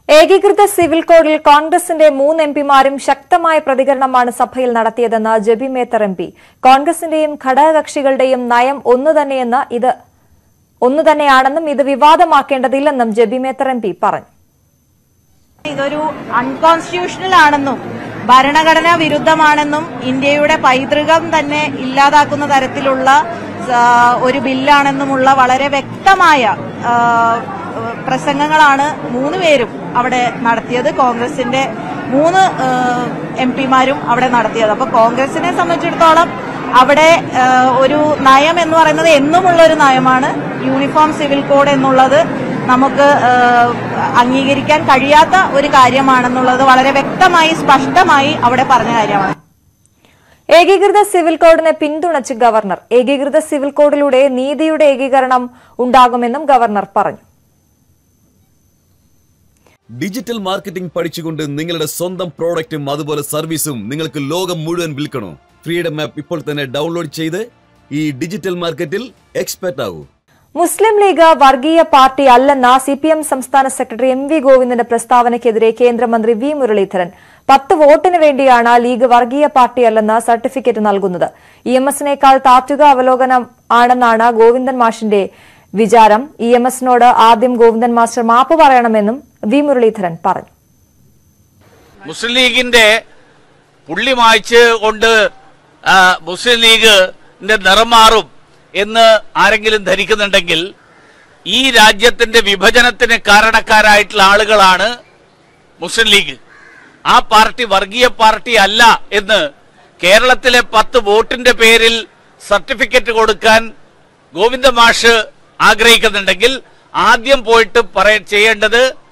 ഏകീകൃത സിവിൽ കോഡിൽ കോൺഗ്രസിന്റെ മൂന്ന് എംപിമാരും ശക്തമായ പ്രതികരണമാണ് സഭയിൽ നടത്തിയതെന്ന് ജബി മേത്തർ എം പി കോൺഗ്രസിന്റെയും ഘടകകക്ഷികളുടെയും നയം ഒന്നുതന്നെയെന്ന് ഇത് ഒന്നുതന്നെയാണെന്നും ഇത് വിവാദമാക്കേണ്ടതില്ലെന്നും ജബി മേത്തർ എം പി പറഞ്ഞു ഇതൊരു അൺകോൺസ്റ്റിറ്റ്യൂഷണൽ ആണെന്നും ഭരണഘടനാ വിരുദ്ധമാണെന്നും ഇന്ത്യയുടെ പൈതൃകം തന്നെ ഇല്ലാതാക്കുന്ന തരത്തിലുള്ള ആ, ഒരു ബില്ലാണെന്നുമുള്ള വളരെ വ്യക്തമായ ആ, പ്രസംഗങ്ങളാണ് മൂന്ന് പേരും അവിടെ നടത്തിയത് കോൺഗ്രസിന്റെ മൂന്ന് എം പിമാരും അവിടെ നടത്തിയത് അപ്പൊ കോൺഗ്രസിനെ സംബന്ധിച്ചിടത്തോളം അവിടെ ആ, ഒരു നയം എന്ന് പറയുന്നത് എന്നുമുള്ള ഒരു നയമാണ് യൂണിഫോം സിവിൽ കോഡ് എന്നുള്ളത് നമുക്ക് ആ, അംഗീകരിക്കാൻ കഴിയാത്ത ഒരു കാര്യമാണെന്നുള്ളത് വളരെ വ്യക്തമായി സ്പഷ്ടമായി അവിടെ പറഞ്ഞ കാര്യമാണ് ഏകീകൃത സിവിൽ കോഡിനെ പിന്തുണച്ച് ഗവർണർ ഏകീകൃത സിവിൽ കോഡിലൂടെ നീതിയുടെ ഏകീകരണം ഉണ്ടാകുമെന്നും ഗവർണർ പറഞ്ഞു ഡിജിറ്റൽ മാർക്കറ്റിംഗ് പഠിച്ചുകൊണ്ട് നിങ്ങളുടെ സ്വന്തം പ്രോഡക്റ്റും അതുപോലെ സർവീസും നിങ്ങൾക്ക് ലോകം മുഴുവൻ വിൽക്കണോ ഫ്രീഡം ആപ്പ് ഇപ്പോൾ തന്നെ ഡൗൺലോഡ് ചെയ്ത് ഈ ഡിജിറ്റൽ മാർക്കറ്റിൽ എക്സ്പെർട്ട് ആവൂ മുസ്ലിം ലീഗ് വർഗീയ പാർട്ടി അല്ലെന്ന സി പി എം സംസ്ഥാന സെക്രട്ടറി എം വി ഗോവിന്ദന്റെ പ്രസ്താവനയ്ക്കെതിരെ കേന്ദ്രമന്ത്രി വി മുരളീധരൻ പത്ത് വോട്ടിന് വേണ്ടിയാണ് ലീഗ് വർഗീയ പാർട്ടിയല്ലെന്ന് സർട്ടിഫിക്കറ്റ് നൽകുന്നത് ഇ എം എസിനേക്കാൾ താത്വിക അവലോകനം ആണെന്നാണ് ഗോവിന്ദൻ മാഷിന്റെ വിചാരം ഇ എം എസിനോട് ആദ്യം ഗോവിന്ദൻ മാസ്റ്റർ മാപ്പ് പറയണമെന്നും വി മുരളീധരൻ പറഞ്ഞു മുസ്ലിം ലീഗിന്റെ പുള്ളി മായ്ച്ച് കൊണ്ട് ആ, മുസ്ലിം ലീഗിന്റെ നിറം മാറും എന്ന് ആരെങ്കിലും ധരിക്കുന്നുണ്ടെങ്കിൽ ഈ രാജ്യത്തിന്റെ വിഭജനത്തിന് കാരണക്കാരായിട്ടുള്ള ആളുകളാണ് മുസ്ലിം ലീഗ് ആ പാർട്ടി വർഗീയ പാർട്ടി അല്ല എന്ന് കേരളത്തിലെ പത്ത് വോട്ടിന്റെ പേരിൽ സർട്ടിഫിക്കറ്റ് കൊടുക്കാൻ ഗോവിന്ദ മാഷ് ആഗ്രഹിക്കുന്നുണ്ടെങ്കിൽ ആദ്യം പോയിട്ട് പറയ ചെയ്യേണ്ടത്